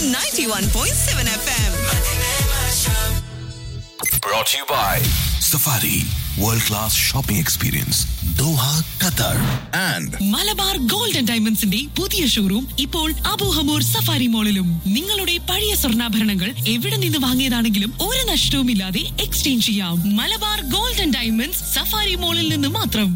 91.7 FM. Brought to you by Safari World Class Shopping Experience Doha, Qatar and Malabar gold and ഡയമണ്ട്സിന്റെ പുതിയ showroom ഇപ്പോൾ Abu Hamour safari മോളിലും നിങ്ങളുടെ പഴയ സ്വർണ്ണാഭരണങ്ങൾ എവിടെ നിന്ന് വാങ്ങിയതാണെങ്കിലും ഒരു നഷ്ടവുമില്ലാതെ എക്സ്ചേഞ്ച് ചെയ്യാം Malabar gold and diamonds safari മോളിൽ നിന്ന് മാത്രം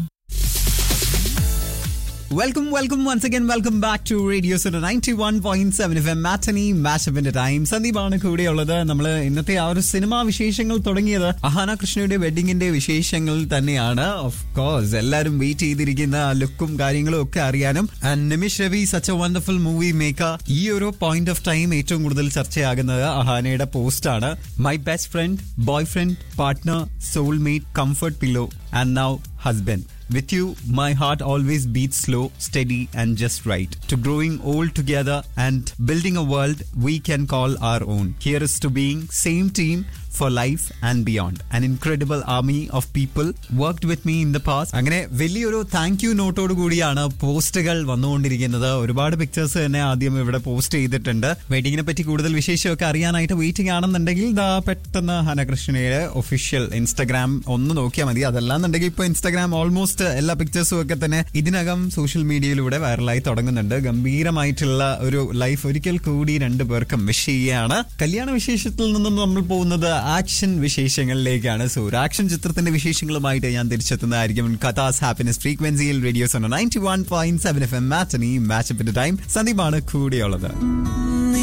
welcome welcome once again welcome back to radio ninety one point seven F M matinee മാഷപ്പിന്റെ ടൈം സന്ദീപാണ് കൂടെയുള്ളത് നമ്മൾ ഇന്നത്തെ ആ ഒരു സിനിമാ വിശേഷങ്ങൾ തുടങ്ങിയത് അഹാന കൃഷ്ണയുടെ വെഡിങ്ങിന്റെ വിശേഷങ്ങൾ തന്നെയാണ് ഓഫ് കോഴ്സ് എല്ലാവരും വെയിറ്റ് ചെയ്തിരിക്കുന്ന ആ ലുക്കും കാര്യങ്ങളും ഒക്കെ അറിയാനും And Nimish Ravi such a wonderful movie maker ഈ ഒരു പോയിന്റ് ഓഫ് ടൈം ഏറ്റവും കൂടുതൽ ചർച്ചയാകുന്നത് അഹാനയുടെ പോസ്റ്റ് ആണ് my best friend boy friend partner soulmate comfort pillow and now husband. With you, my heart always beats slow, steady, and just right. To growing old together and building a world we can call our own. Here is to being same team for life and beyond. An incredible army of people worked with me in the past. അങ്ങനെ വലിയൊരു thank you നോട്ടോട് കൂടിയാണ് പോസ്റ്റുകൾ വന്നുകൊണ്ടിരിക്കുന്നത് ഒരുപാട് pictures തന്നെ ആദ്യം ഇവിടെ post ചെയ്തിട്ടുണ്ട് വെഡിങ്ങിനെ പറ്റി കൂടുതൽ വിശേഷമൊക്കെ അറിയാനായിട്ട് വെയിറ്റിംഗ് ആണെന്നുണ്ടെങ്കിൽ ദാ പെട്ടെന്ന് ഹനകൃഷ്ണയുടെ ഒഫീഷ്യൽ ഇൻസ്റ്റാഗ്രാം ഒന്ന് നോക്കിയാൽ മതി അതല്ലാന്നുണ്ടെങ്കിൽ ഇപ്പൊ ഇൻസ്റ്റാഗ്രാം ഓൾമോസ്റ്റ് എല്ലാ പിക്ചേഴ്സും ഒക്കെ തന്നെ ഇതിനകം സോഷ്യൽ മീഡിയയിലൂടെ വൈറലായി തുടങ്ങുന്നുണ്ട് ഗംഭീരമായിട്ടുള്ള ഒരു ലൈഫ് ഒരിക്കൽ കൂടി രണ്ടു പേർക്കും വിഷ് ചെയ്യുകയാണ് കല്യാണ വിശേഷത്തിൽ നിന്നും നമ്മൾ പോകുന്നത് ആക്ഷൻ വിശേഷങ്ങളിലേക്കാണ് സോ ഒരു ആക്ഷൻ ചിത്രത്തിന്റെ വിശേഷങ്ങളുമായിട്ട് ഞാൻ തിരിച്ചെത്തുന്നതായിരിക്കും കഥാസ് ഹാപ്പിനെസ് ഫ്രീക്വൻസിയിൽ radio's ninety one point seven F M matinee മാച്ചപ്പിന്റെ ടൈം സന്ദീപാണ് കൂടിയുള്ളത്